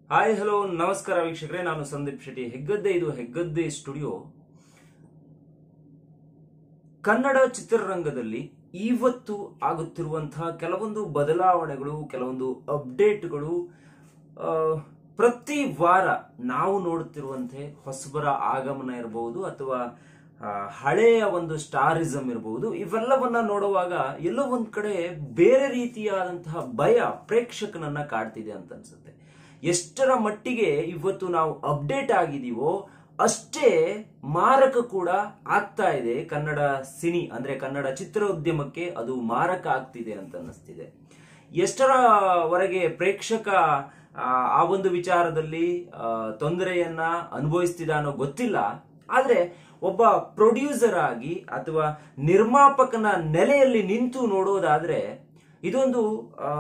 hi hello ನಮಸ್ಕಾರ ವೀಕ್ಷಕರೇ ನಾನು ಸಂದೀಪ್ ಶೆಟ್ಟಿ ಹೆಗ್ಗದ್ದೆ ಇದು ಹೆಗ್ಗದ್ದೆ ಸ್ಟುಡಿಯೋ ಕನ್ನಡ ಚಿತ್ರರಂಗದಲ್ಲಿ ಇವತ್ತು ಆಗುತ್ತಿರುವಂತಹ ಕೆಲವೊಂದು ಬದಲಾವಣೆಗಳು ಕೆಲವೊಂದು ಅಪ್ಡೇಟ್ಗಳು ಆ, ಪ್ರತಿ ವಾರ ನಾವು ನೋಡುತ್ತಿರುವಂತೆ ಹೊಸಬರ ಆಗಮನ ಇರಬಹುದು ಅಥವಾ ಆ, ಹಳೆಯ ಒಂದು ಸ್ಟಾರಿಸಮ್ ಇರಬಹುದು ಇವೆಲ್ಲವನ್ನ ನೋಡುವಾಗ ಎಲ್ಲೋ ಒಂದ್ ಕಡೆ ಬೇರೆ ರೀತಿಯಾದಂತಹ ಭಯ ಪ್ರೇಕ್ಷಕನನ್ನ ಕಾಡ್ತಿದೆ ಅಂತ ಅನ್ಸುತ್ತೆ ಎಷ್ಟರ ಮಟ್ಟಿಗೆ ಇವತ್ತು ನಾವು ಅಪ್ಡೇಟ್ ಆಗಿದೀವೋ ಅಷ್ಟೇ ಮಾರಕ ಕೂಡ ಆಗ್ತಾ ಇದೆ ಕನ್ನಡ ಸಿನಿ ಅಂದ್ರೆ ಕನ್ನಡ ಚಿತ್ರೋದ್ಯಮಕ್ಕೆ ಅದು ಮಾರಕ ಆಗ್ತಿದೆ ಅಂತ ಅನ್ನಿಸ್ತಿದೆ ಎಷ್ಟರವರೆಗೆ ಪ್ರೇಕ್ಷಕ ಆ, ಆ ಒಂದು ವಿಚಾರದಲ್ಲಿ ಆ, ತೊಂದರೆಯನ್ನ ಅನುಭವಿಸ್ತಿದಾನೋ ಗೊತ್ತಿಲ್ಲ ಆದ್ರೆ ಒಬ್ಬ ಪ್ರೊಡ್ಯೂಸರ್ ಆಗಿ ಅಥವಾ ನಿರ್ಮಾಪಕನ ನೆಲೆಯಲ್ಲಿ ನಿಂತು ನೋಡೋದಾದ್ರೆ ಇದೊಂದು ಆ,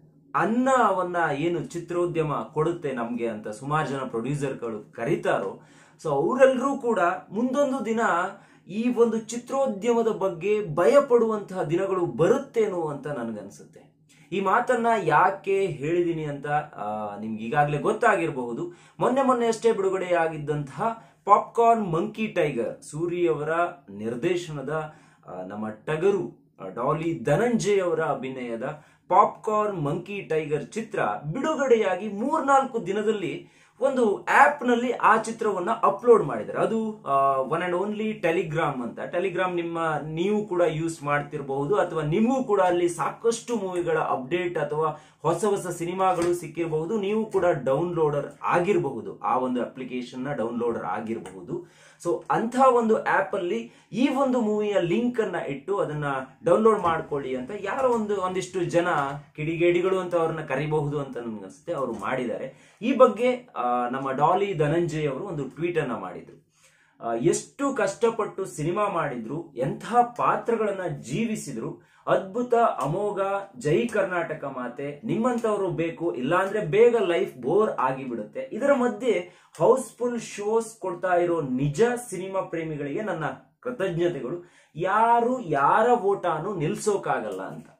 ಅನ್ನವನ್ನ ಏನು ಚಿತ್ರೋದ್ಯಮ ಕೊಡುತ್ತೆ ನಮ್ಗೆ ಅಂತ ಸುಮಾರು ಜನ ಪ್ರೊಡ್ಯೂಸರ್ಗಳು ಕರೀತಾರೋ ಸೊ ಅವರೆಲ್ಲರೂ ಕೂಡ ಮುಂದೊಂದು ದಿನ ಈ ಒಂದು ಚಿತ್ರೋದ್ಯಮದ ಬಗ್ಗೆ ಭಯ ಪಡುವಂತಹ ದಿನಗಳು ಬರುತ್ತೇನೋ ಅಂತ ನನಗನ್ಸುತ್ತೆ ಈ ಮಾತನ್ನ ಯಾಕೆ ಹೇಳಿದೀನಿ ಅಂತ ಆ, ನಿಮ್ಗೆ ಈಗಾಗಲೇ ಗೊತ್ತಾಗಿರಬಹುದು ಮೊನ್ನೆ ಮೊನ್ನೆ ಅಷ್ಟೇ ಬಿಡುಗಡೆಯಾಗಿದ್ದಂತಹ ಪಾಪ್ಕಾರ್ನ್ ಮಂಕಿ ಟೈಗರ್ ಸೂರಿ ಅವರ ನಿರ್ದೇಶನದ ಆ, ನಮ್ಮ ಟಗರು ಆ, ಡಾಲಿ ಧನಂಜಯ್ ಅವರ ಅಭಿನಯದ ಪಾಪ್ಕಾರ್ನ್ ಮಂಕಿ ಟೈಗರ್ ಚಿತ್ರ ಬಿಡುಗಡೆಯಾಗಿ ಮೂರ್ನಾಲ್ಕು ದಿನದಲ್ಲಿ ಒಂದು ಆಪ್ ನಲ್ಲಿ ಆ ಚಿತ್ರವನ್ನ ಅಪ್ಲೋಡ್ ಮಾಡಿದ್ದಾರೆ ಅದು ಒನ್ ಅಂಡ್ ಓನ್ಲಿ ಟೆಲಿಗ್ರಾಮ್ ಅಂತ ಟೆಲಿಗ್ರಾಮ್ ನಿಮ್ಮ ನೀವು ಕೂಡ ಯೂಸ್ ಮಾಡ್ತಿರಬಹುದು ಅಥವಾ ನಿಮಗೂ ಕೂಡ ಅಲ್ಲಿ ಸಾಕಷ್ಟು ಮೂವಿಗಳ ಅಪ್ಡೇಟ್ ಅಥವಾ ಹೊಸ ಹೊಸ ಸಿನಿಮಾಗಳು ಸಿಕ್ಕಿರಬಹುದು ನೀವು ಕೂಡ ಡೌನ್ಲೋಡರ್ ಆಗಿರಬಹುದು ಆ ಒಂದು ಅಪ್ಲಿಕೇಶನ್ ನ ಡೌನ್ಲೋಡರ್ ಆಗಿರಬಹುದು ಸೊ ಅಂತ ಒಂದು ಆಪ್ ಅಲ್ಲಿ ಈ ಒಂದು ಮೂವಿಯ ಲಿಂಕ್ ಅನ್ನ ಇಟ್ಟು ಅದನ್ನ ಡೌನ್ಲೋಡ್ ಮಾಡ್ಕೊಳ್ಳಿ ಅಂತ ಯಾರೋ ಒಂದು ಒಂದಿಷ್ಟು ಜನ ಕಿಡಿಗೇಡಿಗಳು ಅಂತ ಅವ್ರನ್ನ ಕರಿಬಹುದು ಅಂತ ನನ್ಗನ್ಸುತ್ತೆ ಅವರು ಮಾಡಿದ್ದಾರೆ ಈ ಬಗ್ಗೆ ಆ, ನಮ್ಮ ಡಾಲಿ ಧನಂಜಯ್ ಅವರು ಒಂದು ಟ್ವೀಟ್ ಅನ್ನ ಮಾಡಿದ್ರು ಆ, ಎಷ್ಟು ಕಷ್ಟಪಟ್ಟು ಸಿನಿಮಾ ಮಾಡಿದ್ರು ಎಂತಹ ಪಾತ್ರಗಳನ್ನ ಜೀವಿಸಿದ್ರು ಅದ್ಭುತ ಅಮೋಘ ಜೈ ಕರ್ನಾಟಕ ಮಾತೆ ನಿಮ್ಮಂತವರು ಬೇಕು ಇಲ್ಲಾಂದ್ರೆ ಬೇಗ ಲೈಫ್ ಬೋರ್ ಆಗಿಬಿಡುತ್ತೆ ಇದರ ಮಧ್ಯೆ ಹೌಸ್ಫುಲ್ ಶೋಸ್ ಕೊಡ್ತಾ ಇರೋ ನಿಜ ಸಿನಿಮಾ ಪ್ರೇಮಿಗಳಿಗೆ ನನ್ನ ಕೃತಜ್ಞತೆಗಳು ಯಾರು ಯಾರ ಓಟಾನು ನಿಲ್ಸೋಕಾಗಲ್ಲ ಅಂತ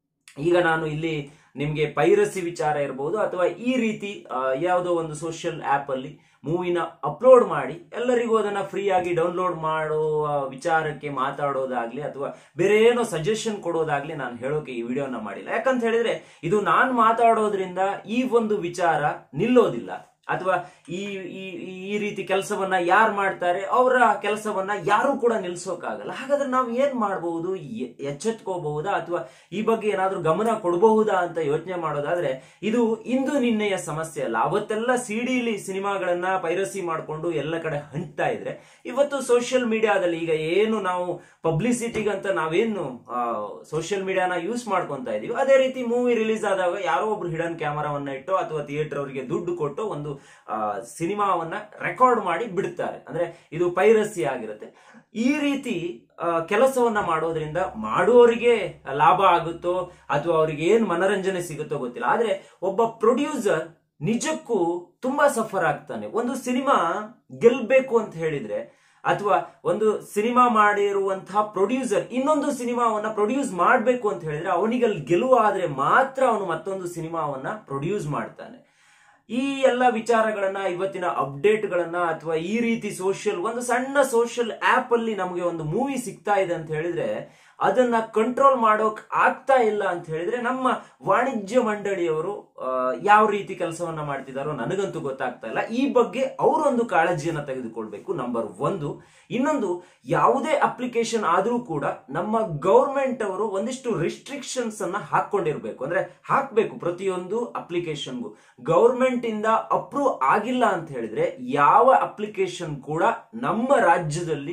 ಈಗ ನಾನು ಇಲ್ಲಿ ನಿಮ್ಗೆ ಪೈರಸಿ ವಿಚಾರ ಇರಬಹುದು ಅಥವಾ ಈ ರೀತಿ ಆ, ಯಾವುದೋ ಒಂದು ಸೋಷಿಯಲ್ ಆಪ್ ಅಲ್ಲಿ ಮೂವಿನ ಅಪ್ಲೋಡ್ ಮಾಡಿ ಎಲ್ಲರಿಗೂ ಅದನ್ನ ಫ್ರೀ ಆಗಿ ಡೌನ್ಲೋಡ್ ಮಾಡುವ ವಿಚಾರಕ್ಕೆ ಮಾತಾಡೋದಾಗ್ಲಿ ಅಥವಾ ಬೇರೆ ಏನೋ ಸಜೆಷನ್ ಕೊಡೋದಾಗ್ಲಿ ನಾನು ಹೇಳೋಕೆ ಈ ವಿಡಿಯೋನ ಮಾಡಿಲ್ಲ ಯಾಕಂತ ಹೇಳಿದ್ರೆ ಇದು ನಾನು ಮಾತಾಡೋದ್ರಿಂದ ಈ ಒಂದು ವಿಚಾರ ನಿಲ್ಲೋದಿಲ್ಲ ಅಥವಾ ಈ ಈ- ಈ- ಈ ರೀತಿ ಕೆಲಸವನ್ನ ಯಾರು ಮಾಡ್ತಾರೆ ಅವರ ಕೆಲಸವನ್ನ ಯಾರು ಕೂಡ ನಿಲ್ಸೋಕ್ಕಾಗಲ್ಲ ಹಾಗಾದ್ರೆ ನಾವು ಏನ್ ಮಾಡಬಹುದು ಎಚ್ಚೆತ್ಕೋಬಹುದಾ ಅಥವಾ ಈ ಬಗ್ಗೆ ಏನಾದ್ರೂ ಗಮನ ಕೊಡಬಹುದಾ ಅಂತ ಯೋಚನೆ ಮಾಡೋದಾದ್ರೆ ಇದು ಇಂದು ನಿನ್ನೆಯ ಸಮಸ್ಯೆ ಅಲ್ಲ ಅವತ್ತೆಲ್ಲ ಸಿಡಿಲಿ ಸಿನಿಮಾಗಳನ್ನ ಪೈರಸಿ ಮಾಡ್ಕೊಂಡು ಎಲ್ಲ ಕಡೆ ಹಂಚ್ತಾ ಇದ್ರೆ ಇವತ್ತು ಸೋಷಿಯಲ್ ಮೀಡಿಯಾದಲ್ಲಿ ಈಗ ಏನು ನಾವು ಪಬ್ಲಿಸಿಟಿಗಂತ ನಾವೇನು ಸೋಷಿಯಲ್ ಮೀಡಿಯಾನ ಯೂಸ್ ಮಾಡ್ಕೊಂತ ಇದೀವಿ ಅದೇ ರೀತಿ ಮೂವಿ ರಿಲೀಸ್ ಆದಾಗ ಯಾರೋ ಒಬ್ರು ಹಿಡನ್ ಕ್ಯಾಮರಾವನ್ನ ಇಟ್ಟು ಅಥವಾ ಥಿಯೇಟರ್ ಅವರಿಗೆ ದುಡ್ಡು ಕೊಟ್ಟು ಒಂದು ಆ, ಸಿನಿಮಾವನ್ನ ರೆಕಾರ್ಡ್ ಮಾಡಿ ಬಿಡ್ತಾರೆ ಅಂದ್ರೆ ಇದು ಪೈರಸಿ ಆಗಿರುತ್ತೆ ಈ ರೀತಿ ಆ, ಕೆಲಸವನ್ನ ಮಾಡೋದ್ರಿಂದ ಮಾಡುವವರಿಗೆ ಲಾಭ ಆಗುತ್ತೋ ಅಥವಾ ಅವರಿಗೆ ಏನ್ ಮನರಂಜನೆ ಸಿಗುತ್ತೋ ಗೊತ್ತಿಲ್ಲ ಆದ್ರೆ ಒಬ್ಬ ಪ್ರೊಡ್ಯೂಸರ್ ನಿಜಕ್ಕೂ ತುಂಬಾ ಸಫರ್ ಆಗ್ತಾನೆ ಒಂದು ಸಿನಿಮಾ ಗೆಲ್ಬೇಕು ಅಂತ ಹೇಳಿದ್ರೆ ಅಥವಾ ಒಂದು ಸಿನಿಮಾ ಮಾಡಿರುವಂತಹ ಪ್ರೊಡ್ಯೂಸರ್ ಇನ್ನೊಂದು ಸಿನಿಮಾವನ್ನ ಪ್ರೊಡ್ಯೂಸ್ ಮಾಡಬೇಕು ಅಂತ ಹೇಳಿದ್ರೆ ಅವನಿಗೆ ಅಲ್ಲಿ ಗೆಲುವು ಆದ್ರೆ ಮಾತ್ರ ಅವನು ಮತ್ತೊಂದು ಸಿನಿಮಾವನ್ನ ಪ್ರೊಡ್ಯೂಸ್ ಮಾಡ್ತಾನೆ ಈ ಎಲ್ಲ ವಿಚಾರಗಳನ್ನ ಇವತ್ತಿನ ಅಪ್ಡೇಟ್ಗಳನ್ನ ಅಥವಾ ಈ ರೀತಿ ಸೋಷಿಯಲ್ ಒಂದು ಸಣ್ಣ ಸೋಷಿಯಲ್ ಆಪ್ ಅಲ್ಲಿ ನಮಗೆ ಒಂದು ಮೂವಿ ಸಿಗ್ತಾ ಇದೆ ಅಂತ ಹೇಳಿದ್ರೆ ಅದನ್ನ ಕಂಟ್ರೋಲ್ ಮಾಡೋಕ್ ಆಗ್ತಾ ಇಲ್ಲ ಅಂತ ಹೇಳಿದ್ರೆ ನಮ್ಮ ವಾಣಿಜ್ಯ ಮಂಡಳಿಯವರು ಆ, ಯಾವ ರೀತಿ ಕೆಲಸವನ್ನ ಮಾಡ್ತಿದಾರೋ ನನಗಂತೂ ಗೊತ್ತಾಗ್ತಾ ಇಲ್ಲ ಈ ಬಗ್ಗೆ ಅವರೊಂದು ಕಾಳಜಿಯನ್ನ ತೆಗೆದುಕೊಳ್ಬೇಕು ನಂಬರ್ ಒಂದು ಇನ್ನೊಂದು ಯಾವುದೇ ಅಪ್ಲಿಕೇಶನ್ ಆದ್ರೂ ಕೂಡ ನಮ್ಮ ಗೌರ್ಮೆಂಟ್ ಅವರು ಒಂದಿಷ್ಟು ರಿಸ್ಟ್ರಿಕ್ಷನ್ಸ್ ಅನ್ನ ಹಾಕೊಂಡಿರ್ಬೇಕು ಅಂದ್ರೆ ಹಾಕ್ಬೇಕು ಪ್ರತಿಯೊಂದು ಅಪ್ಲಿಕೇಶನ್ಗೂ ಗೌರ್ಮೆಂಟ್ ಇಂದ ಅಪ್ರೂವ್ ಆಗಿಲ್ಲ ಅಂತ ಹೇಳಿದ್ರೆ ಯಾವ ಅಪ್ಲಿಕೇಶನ್ ಕೂಡ ನಮ್ಮ ರಾಜ್ಯದಲ್ಲಿ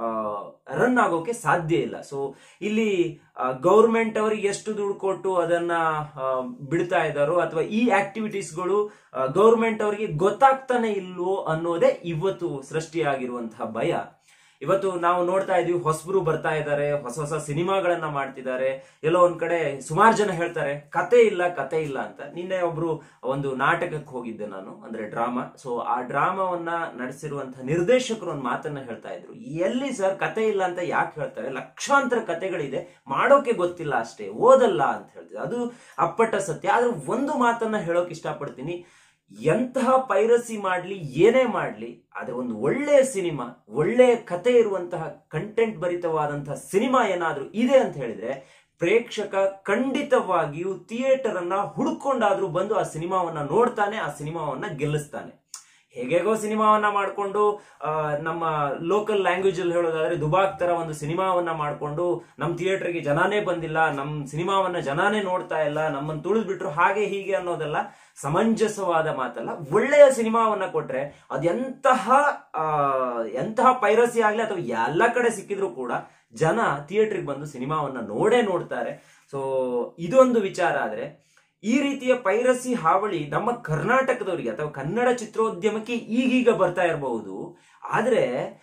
ರನ್ ಆಗೋಕೆ ಸಾಧ್ಯ ಇಲ್ಲ ಸೊ ಇಲ್ಲಿ ಗೌರ್ಮೆಂಟ್ ಅವರಿಗೆ ಎಷ್ಟು ದುಡ್ಡು ಕೊಟ್ಟು ಅದನ್ನ ಆ, ಬಿಡ್ತಾ ಇದ್ದಾರೋ ಅಥವಾ ಈ ಆಕ್ಟಿವಿಟೀಸ್ಗಳು ಗೌರ್ಮೆಂಟ್ ಅವರಿಗೆ ಗೊತ್ತಾಗ್ತಾನೆ ಇಲ್ವೋ ಅನ್ನೋದೇ ಇವತ್ತು ಸೃಷ್ಟಿಯಾಗಿರುವಂತಹ ಭಯ ಇವತ್ತು ನಾವು ನೋಡ್ತಾ ಇದೀವಿ ಹೊಸಬರು ಬರ್ತಾ ಇದ್ದಾರೆ ಹೊಸ ಹೊಸ ಸಿನಿಮಾಗಳನ್ನ ಮಾಡ್ತಿದ್ದಾರೆ ಎಲ್ಲೋ ಒಂದ್ ಕಡೆ ಸುಮಾರು ಜನ ಹೇಳ್ತಾರೆ ಕತೆ ಇಲ್ಲ ಕತೆ ಇಲ್ಲ ಅಂತ ನಿನ್ನೆ ಒಬ್ರು ಒಂದು ನಾಟಕಕ್ಕೆ ಹೋಗಿದ್ದೆ ನಾನು ಅಂದ್ರೆ ಡ್ರಾಮಾ ಸೊ ಆ ಡ್ರಾಮಾವನ್ನ ನಡೆಸಿರುವಂತಹ ನಿರ್ದೇಶಕರು ಒಂದು ಮಾತನ್ನ ಹೇಳ್ತಾ ಇದ್ರು ಎಲ್ಲಿ ಸರ್ ಕತೆ ಇಲ್ಲ ಅಂತ ಯಾಕೆ ಹೇಳ್ತಾರೆ ಲಕ್ಷಾಂತರ ಕತೆಗಳಿದೆ ಮಾಡೋಕೆ ಗೊತ್ತಿಲ್ಲ ಅಷ್ಟೇ ಓದಲ್ಲ ಅಂತ ಹೇಳ್ತಿದ್ರು ಅದು ಅಪ್ಪಟ ಸತ್ಯ ಆದ್ರೆ ಒಂದು ಮಾತನ್ನ ಹೇಳೋಕೆ ಇಷ್ಟಪಡ್ತೀನಿ ಎಂತಹ ಪೈರಸಿ ಮಾಡ್ಲಿ ಏನೇ ಮಾಡ್ಲಿ ಆದ್ರೆ ಒಂದು ಒಳ್ಳೆಯ ಸಿನಿಮಾ ಒಳ್ಳೆಯ ಕತೆ ಇರುವಂತಹ ಕಂಟೆಂಟ್ ಭರಿತವಾದಂತಹ ಸಿನಿಮಾ ಏನಾದ್ರೂ ಇದೆ ಅಂತ ಹೇಳಿದ್ರೆ ಪ್ರೇಕ್ಷಕ ಖಂಡಿತವಾಗಿಯೂ ಥಿಯೇಟರ್ ಅನ್ನ ಹುಡುಕೊಂಡಾದ್ರೂ ಬಂದು ಆ ಸಿನಿಮಾವನ್ನ ನೋಡ್ತಾನೆ ಆ ಸಿನಿಮಾವನ್ನ ಗೆಲ್ಲಿಸ್ತಾನೆ ಹೇಗೇಗೋ ಸಿನಿಮಾವನ್ನ ಮಾಡಿಕೊಂಡು ನಮ್ಮ ಲೋಕಲ್ ಲ್ಯಾಂಗ್ವೇಜ್ ಅಲ್ಲಿ ಹೇಳೋದಾದ್ರೆ ದುಬಾಕ್ ತರ ಒಂದು ಸಿನಿಮಾವನ್ನ ಮಾಡಿಕೊಂಡು ನಮ್ಮ ಥಿಯೇಟರ್ಗೆ ಜನಾನೇ ಬಂದಿಲ್ಲ ನಮ್ಮ ಸಿನಿಮಾವನ್ನ ಜನಾನೇ ನೋಡ್ತಾ ಇಲ್ಲ ನಮ್ಮನ್ನು ತುಳಿದ್ಬಿಟ್ರು ಹಾಗೆ ಹೀಗೆ ಅನ್ನೋದೆಲ್ಲ ಸಮಂಜಸವಾದ ಮಾತಲ್ಲ ಒಳ್ಳೆಯ ಸಿನಿಮಾವನ್ನ ಕೊಟ್ರೆ ಅದೆಂತಹ ಆ, ಎಂತಹ ಪೈರಸಿ ಆಗ್ಲಿ ಅಥವಾ ಎಲ್ಲ ಕಡೆ ಸಿಕ್ಕಿದ್ರು ಕೂಡ ಜನ ಥಿಯೇಟರ್ಗೆ ಬಂದು ಸಿನಿಮಾವನ್ನ ನೋಡೇ ನೋಡ್ತಾರೆ ಸೊ ಇದೊಂದು ವಿಚಾರ ಆದ್ರೆ ಈ ರೀತಿಯ ಪೈರಸಿ ಹಾವಳಿ ನಮ್ಮ ಕರ್ನಾಟಕದವರಿಗೆ ಅಥವಾ ಕನ್ನಡ ಚಿತ್ರೋದ್ಯಮಕ್ಕೆ ಈಗೀಗ ಬರ್ತಾ ಇರಬಹುದು ಆದ್ರೆ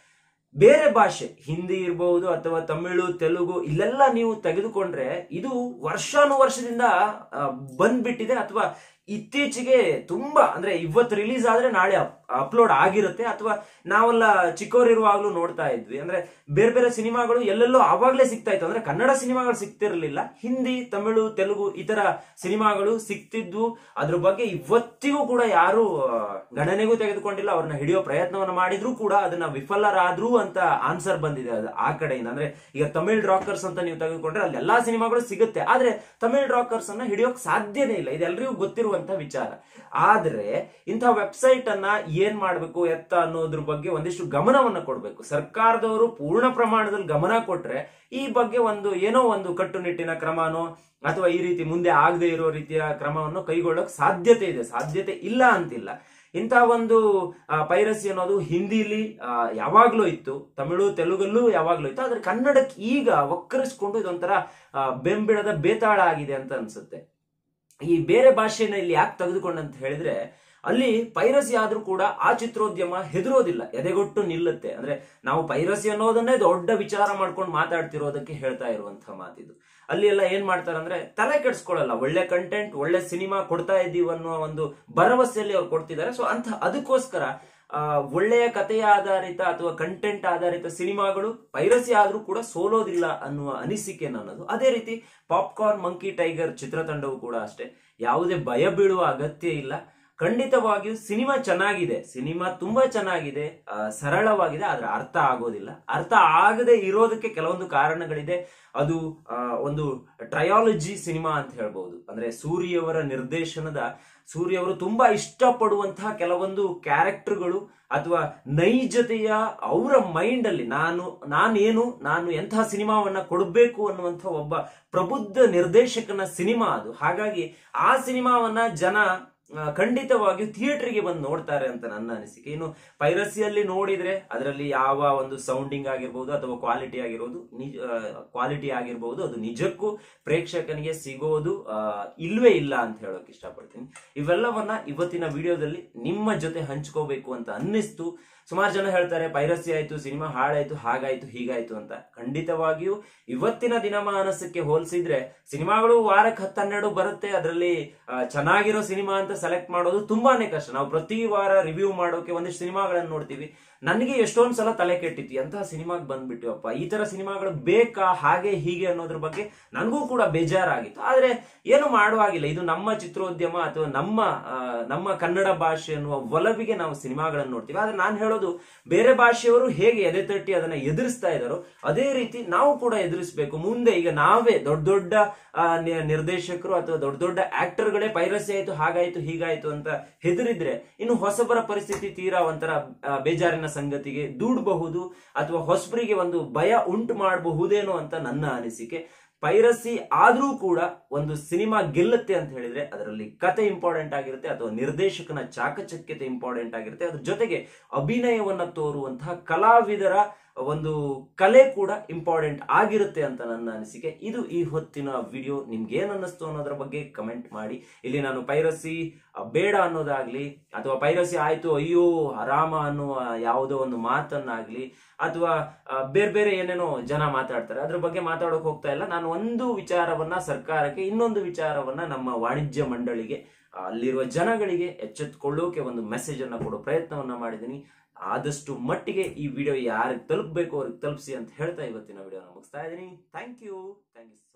ಬೇರೆ ಭಾಷೆ ಹಿಂದಿ ಇರಬಹುದು ಅಥವಾ ತಮಿಳು ತೆಲುಗು ಇಲ್ಲೆಲ್ಲ ನೀವು ತೆಗೆದುಕೊಂಡ್ರೆ ಇದು ವರ್ಷಾನುವರ್ಷದಿಂದ ಆ, ಬಂದ್ಬಿಟ್ಟಿದೆ ಅಥವಾ ಇತ್ತೀಚೆಗೆ ತುಂಬಾ ಅಂದ್ರೆ ಇವತ್ತು ರಿಲೀಸ್ ಆದ್ರೆ ನಾಳೆ ಅಪ್ಲೋಡ್ ಆಗಿರುತ್ತೆ ಅಥವಾ ನಾವೆಲ್ಲ ಚಿಕ್ಕವರಿರುವಾಗ್ಲೂ ನೋಡ್ತಾ ಇದ್ವಿ ಅಂದ್ರೆ ಬೇರೆ ಬೇರೆ ಸಿನಿಮಾಗಳು ಎಲ್ಲೆಲ್ಲೋ ಆವಾಗ್ಲೇ ಸಿಗ್ತಾ ಇತ್ತು ಅಂದ್ರೆ ಕನ್ನಡ ಸಿನಿಮಾಗಳು ಸಿಗ್ತಿರ್ಲಿಲ್ಲ ಹಿಂದಿ ತಮಿಳು ತೆಲುಗು ಇತರ ಸಿನಿಮಾಗಳು ಸಿಗ್ತಿದ್ವು ಅದ್ರ ಬಗ್ಗೆ ಇವತ್ತಿಗೂ ಕೂಡ ಯಾರು ಆ, ಗಣನೆಗೂ ತೆಗೆದುಕೊಂಡಿಲ್ಲ ಅವ್ರನ್ನ ಹಿಡಿಯೋ ಪ್ರಯತ್ನವನ್ನ ಮಾಡಿದ್ರು ಕೂಡ ಅದನ್ನ ವಿಫಲರಾದ್ರು ಅಂತ ಆನ್ಸರ್ ಬಂದಿದೆ ಅದು ಆ ಕಡೆಯಿಂದ ಅಂದ್ರೆ ಈಗ ತಮಿಳ್ ರಾಕರ್ಸ್ ಅಂತ ನೀವು ತೆಗೆದುಕೊಂಡ್ರೆ ಅಲ್ಲಿ ಎಲ್ಲಾ ಸಿನಿಮಾಗಳು ಸಿಗುತ್ತೆ ಆದ್ರೆ ತಮಿಳ್ ರಾಕರ್ಸ್ ಅನ್ನ ಹಿಡಿಯೋಕ್ ಸಾಧ್ಯನೇ ಇಲ್ಲ ಇದೆಲ್ಲರಿಗೂ ಗೊತ್ತಿರುವಂತ ವಿಚಾರ ಆದ್ರೆ ಇಂತಹ ವೆಬ್ಸೈಟ್ ಅನ್ನ ಏನ್ ಮಾಡ್ಬೇಕು ಎತ್ತ ಅನ್ನೋದ್ರ ಬಗ್ಗೆ ಒಂದಿಷ್ಟು ಗಮನವನ್ನ ಕೊಡ್ಬೇಕು ಸರ್ಕಾರದವರು ಪೂರ್ಣ ಪ್ರಮಾಣದಲ್ಲಿ ಗಮನ ಕೊಟ್ರೆ ಈ ಬಗ್ಗೆ ಒಂದು ಏನೋ ಒಂದು ಕಟ್ಟುನಿಟ್ಟಿನ ಕ್ರಮನೋ ಅಥವಾ ಈ ರೀತಿ ಮುಂದೆ ಆಗದೆ ಇರೋ ರೀತಿಯ ಕ್ರಮವನ್ನು ಕೈಗೊಳ್ಳೋಕ್ ಸಾಧ್ಯತೆ ಇದೆ ಸಾಧ್ಯತೆ ಇಲ್ಲ ಅಂತಿಲ್ಲ ಇಂತಹ ಒಂದು ಪೈರಸಿ ಅನ್ನೋದು ಹಿಂದಿಲಿ ಆ, ಯಾವಾಗ್ಲೂ ಇತ್ತು ತಮಿಳು ತೆಲುಗಲ್ಲೂ ಯಾವಾಗ್ಲೂ ಇತ್ತು ಆದ್ರೆ ಕನ್ನಡಕ್ಕೆ ಈಗ ವಕ್ಕರಿಸ್ಕೊಂಡು ಇದೊಂಥರ ಆ, ಬೆಂಬಿಡದ ಬೇತಾಳ ಆಗಿದೆ ಅಂತ ಅನ್ಸುತ್ತೆ ಈ ಬೇರೆ ಭಾಷೆನ ಇಲ್ಲಿ ಯಾಕೆ ತೆಗೆದುಕೊಂಡಂತ ಹೇಳಿದ್ರೆ ಅಲ್ಲಿ ಪೈರಸಿ ಆದ್ರೂ ಕೂಡ ಆ ಚಿತ್ರೋದ್ಯಮ ಹೆದರೋದಿಲ್ಲ ಎದೆಗೊಟ್ಟು ನಿಲ್ಲುತ್ತೆ ಅಂದ್ರೆ ನಾವು ಪೈರಸಿ ಅನ್ನೋದನ್ನೇ ದೊಡ್ಡ ವಿಚಾರ ಮಾಡ್ಕೊಂಡು ಮಾತಾಡ್ತಿರೋದಕ್ಕೆ ಹೇಳ್ತಾ ಇರುವಂತಹ ಮಾತಿದು ಅಲ್ಲಿ ಎಲ್ಲ ಏನ್ ಮಾಡ್ತಾರೆ ಅಂದ್ರೆ ತಲೆ ಕೆಡಿಸ್ಕೊಳ್ಳಲ್ಲ ಒಳ್ಳೆ ಕಂಟೆಂಟ್ ಒಳ್ಳೆ ಸಿನಿಮಾ ಕೊಡ್ತಾ ಇದ್ದೀವಿ ಅನ್ನೋ ಒಂದು ಭರವಸೆಯಲ್ಲಿ ಅವ್ರು ಕೊಡ್ತಿದ್ದಾರೆ ಸೊ ಅಂತ ಅದಕ್ಕೋಸ್ಕರ ಆ, ಒಳ್ಳೆಯ ಕಥೆಯ ಆಧಾರಿತ ಅಥವಾ ಕಂಟೆಂಟ್ ಆಧಾರಿತ ಸಿನಿಮಾಗಳು ಪೈರಸಿ ಆದ್ರೂ ಕೂಡ ಸೋಲೋದಿಲ್ಲ ಅನ್ನುವ ಅನಿಸಿಕೆ ನನ್ನದು ಅದೇ ರೀತಿ ಪಾಪ್ಕಾರ್ನ್ ಮಂಕಿ ಟೈಗರ್ ಚಿತ್ರತಂಡವು ಕೂಡ ಅಷ್ಟೇ ಯಾವುದೇ ಭಯ ಬೀಳುವ ಅಗತ್ಯ ಇಲ್ಲ ಖಂಡಿತವಾಗಿಯೂ ಸಿನಿಮಾ ಚೆನ್ನಾಗಿದೆ ಸಿನಿಮಾ ತುಂಬಾ ಚೆನ್ನಾಗಿದೆ ಆ, ಸರಳವಾಗಿದೆ ಆದ್ರೆ ಅರ್ಥ ಆಗೋದಿಲ್ಲ ಅರ್ಥ ಆಗದೆ ಇರೋದಕ್ಕೆ ಕೆಲವೊಂದು ಕಾರಣಗಳಿದೆ ಅದು ಆ, ಒಂದು ಟ್ರಯಾಲಜಿ ಸಿನಿಮಾ ಅಂತ ಹೇಳ್ಬಹುದು ಅಂದ್ರೆ ಸೂರಿಯವರ ನಿರ್ದೇಶನದ ಸೂರ್ಯವರು ತುಂಬಾ ಇಷ್ಟಪಡುವಂತಹ ಕೆಲವೊಂದು ಕ್ಯಾರೆಕ್ಟರ್ಗಳು ಅಥವಾ ನೈಜತೆಯ ಅವರ ಮೈಂಡ್ ಅಲ್ಲಿ ನಾನು ನಾನೇನು ನಾನು ಎಂತಹ ಸಿನಿಮಾವನ್ನ ಕೊಡಬೇಕು ಅನ್ನುವಂಥ ಒಬ್ಬ ಪ್ರಬುದ್ಧ ನಿರ್ದೇಶಕನ ಸಿನಿಮಾ ಅದು ಹಾಗಾಗಿ ಆ ಸಿನಿಮಾವನ್ನ ಜನ ಆ, ಖಂಡಿತವಾಗಿಯೂ ಥಿಯೇಟರ್ಗೆ ಬಂದು ನೋಡ್ತಾರೆ ಅಂತ ನನ್ನ ಅನಿಸಿಕೆ ಇನ್ನು ಪೈರಸಿಯಲ್ಲಿ ನೋಡಿದ್ರೆ ಅದರಲ್ಲಿ ಯಾವ ಒಂದು ಸೌಂಡಿಂಗ್ ಆಗಿರ್ಬೋದು ಅಥವಾ ಕ್ವಾಲಿಟಿ ಆಗಿರ್ಬೋದು ನಿಜ ಕ್ವಾಲಿಟಿ ಆಗಿರ್ಬೋದು ಅದು ನಿಜಕ್ಕೂ ಪ್ರೇಕ್ಷಕನಿಗೆ ಸಿಗೋದು ಆ, ಇಲ್ವೇ ಇಲ್ಲ ಅಂತ ಹೇಳೋಕೆ ಇಷ್ಟಪಡ್ತೀನಿ ಇವೆಲ್ಲವನ್ನ ಇವತ್ತಿನ ವಿಡಿಯೋದಲ್ಲಿ ನಿಮ್ಮ ಜೊತೆ ಹಂಚ್ಕೋಬೇಕು ಅಂತ ಅನ್ನಿಸ್ತು ಸುಮಾರು ಜನ ಹೇಳ್ತಾರೆ ಪೈರಸಿ ಆಯ್ತು ಸಿನಿಮಾ ಹಾಳಾಯ್ತು ಹಾಗಾಯ್ತು ಹೀಗಾಯ್ತು ಅಂತ ಖಂಡಿತವಾಗಿಯೂ ಇವತ್ತಿನ ದಿನಮಾನಸಕ್ಕೆ ಹೋಲಿಸಿದ್ರೆ ಸಿನಿಮಾಗಳು ವಾರಕ್ಕೆ ಹತ್ತೆರಡು ಬರುತ್ತೆ ಅದರಲ್ಲಿ ಚೆನ್ನಾಗಿರೋ ಸಿನಿಮಾ ಅಂತ ಸೆಲೆಕ್ಟ್ ಮಾಡೋದು ತುಂಬಾನೇ ಕಷ್ಟ ನಾವು ಪ್ರತಿ ವಾರ ರಿವ್ಯೂ ಮಾಡೋಕೆ ಒಂದಿಷ್ಟು ಸಿನಿಮಾಗಳನ್ನು ನೋಡ್ತೀವಿ ನನಗೆ ಎಷ್ಟೊಂದ್ ಸಲ ತಲೆ ಕೆಟ್ಟಿತ್ತು ಎಂತಹ ಸಿನಿಮಾಗೆ ಬಂದ್ಬಿಟ್ಟಿವಪ್ಪ ಈ ತರ ಸಿನಿಮಾಗಳು ಬೇಕಾ ಹಾಗೆ ಹೀಗೆ ಅನ್ನೋದ್ರ ಬಗ್ಗೆ ನನಗೂ ಕೂಡ ಬೇಜಾರಾಗಿತ್ತು ಆದ್ರೆ ಏನು ಮಾಡುವಾಗಿಲ್ಲ ಇದು ನಮ್ಮ ಚಿತ್ರೋದ್ಯಮ ಅಥವಾ ನಮ್ಮ ಆ, ನಮ್ಮ ಕನ್ನಡ ಭಾಷೆ ಅನ್ನುವ ಒಲವಿಗೆ ನಾವು ಸಿನಿಮಾಗಳನ್ನು ನೋಡ್ತೀವಿ ಆದ್ರೆ ನಾನು ಹೇಳೋದು ಬೇರೆ ಭಾಷೆಯವರು ಹೇಗೆ ಎದೆ ತಟ್ಟಿ ಅದನ್ನ ಎದುರಿಸ್ತಾ ಇದ್ದಾರೋ ಅದೇ ರೀತಿ ನಾವು ಕೂಡ ಎದುರಿಸಬೇಕು ಮುಂದೆ ಈಗ ನಾವೇ ದೊಡ್ಡ ದೊಡ್ಡ ಆ, ನಿ- ನಿರ್ದೇಶಕರು ಅಥವಾ ದೊಡ್ಡ ದೊಡ್ಡ ಆಕ್ಟರ್ಗಳೇ ಪೈರಸಿ ಆಯ್ತು ಹಾಗಾಯ್ತು ಹೀಗಾಯ್ತು ಅಂತ ಹೆದರಿದ್ರೆ ಇನ್ನು ಹೊಸಬರ ಪರಿಸ್ಥಿತಿ ತೀರಾ ಒಂಥರ ಆ, ಬೇಜಾರಿನ ಸಂಗತಿಗೆ ದೂಡಬಹುದು ಅಥವಾ ಹೊಸಬರಿಗೆ ಒಂದು ಭಯ ಉಂಟು ಮಾಡಬಹುದೇನೋ ಅಂತ ನನ್ನ ಅನಿಸಿಕೆ ಪೈರಸಿ ಆದ್ರೂ ಕೂಡ ಒಂದು ಸಿನಿಮಾ ಗೆಲ್ಲುತ್ತೆ ಅಂತ ಹೇಳಿದ್ರೆ ಅದರಲ್ಲಿ ಕತೆ ಇಂಪಾರ್ಟೆಂಟ್ ಆಗಿರುತ್ತೆ ಅಥವಾ ನಿರ್ದೇಶಕನ ಚಾಕಚಕ್ಯತೆ ಇಂಪಾರ್ಟೆಂಟ್ ಆಗಿರುತ್ತೆ ಅದ್ರ ಜೊತೆಗೆ ಅಭಿನಯವನ್ನ ತೋರುವಂತಹ ಕಲಾವಿದರ ಒಂದು ಕಲೆ ಕೂಡ ಇಂಪಾರ್ಟೆಂಟ್ ಆಗಿರುತ್ತೆ ಅಂತ ನನ್ನ ಅನಿಸಿಕೆ ಇದು ಈ ಹೊತ್ತಿನ ವಿಡಿಯೋ ನಿಮ್ಗೆ ಏನ್ ಅನ್ನಿಸ್ತು ಅನ್ನೋದ್ರ ಬಗ್ಗೆ ಕಮೆಂಟ್ ಮಾಡಿ ಇಲ್ಲಿ ನಾನು ಪೈರಸಿ ಆ, ಬೇಡ ಅನ್ನೋದಾಗ್ಲಿ ಅಥವಾ ಪೈರಸಿ ಆಯ್ತು ಅಯ್ಯೋ ಆರಾಮ ಅನ್ನುವ ಯಾವುದೋ ಒಂದು ಮಾತನ್ನಾಗ್ಲಿ ಅಥವಾ ಬೇರೆ ಬೇರೆ ಏನೇನೋ ಜನ ಮಾತಾಡ್ತಾರೆ ಅದ್ರ ಬಗ್ಗೆ ಮಾತಾಡೋಕೆ ಹೋಗ್ತಾ ಇಲ್ಲ ನಾನು ಒಂದು ವಿಚಾರವನ್ನ ಸರ್ಕಾರಕ್ಕೆ ಇನ್ನೊಂದು ವಿಚಾರವನ್ನ ನಮ್ಮ ವಾಣಿಜ್ಯ ಮಂಡಳಿಗೆ ಆ, ಅಲ್ಲಿರುವ ಜನಗಳಿಗೆ ಎಚ್ಚೆತ್ತುಕೊಳ್ಳೋಕೆ ಒಂದು ಮೆಸೇಜ್ ಅನ್ನ ಕೊಡೋ ಪ್ರಯತ್ನವನ್ನ ಮಾಡಿದ್ದೀನಿ ಆದಷ್ಟು ಮಟ್ಟಿಗೆ ಈ ವಿಡಿಯೋ ಯಾರಿಗೆ ತಲುಪಬೇಕು ಅವ್ರಿಗೆ ತಲುಪಿಸಿ ಅಂತ ಹೇಳ್ತಾ ಇವತ್ತಿನ ವಿಡಿಯೋನ ಮುಗಿಸ್ತಾ ಇದ್ದೀನಿ ಥ್ಯಾಂಕ್ ಯು ಥ್ಯಾಂಕ್ ಯು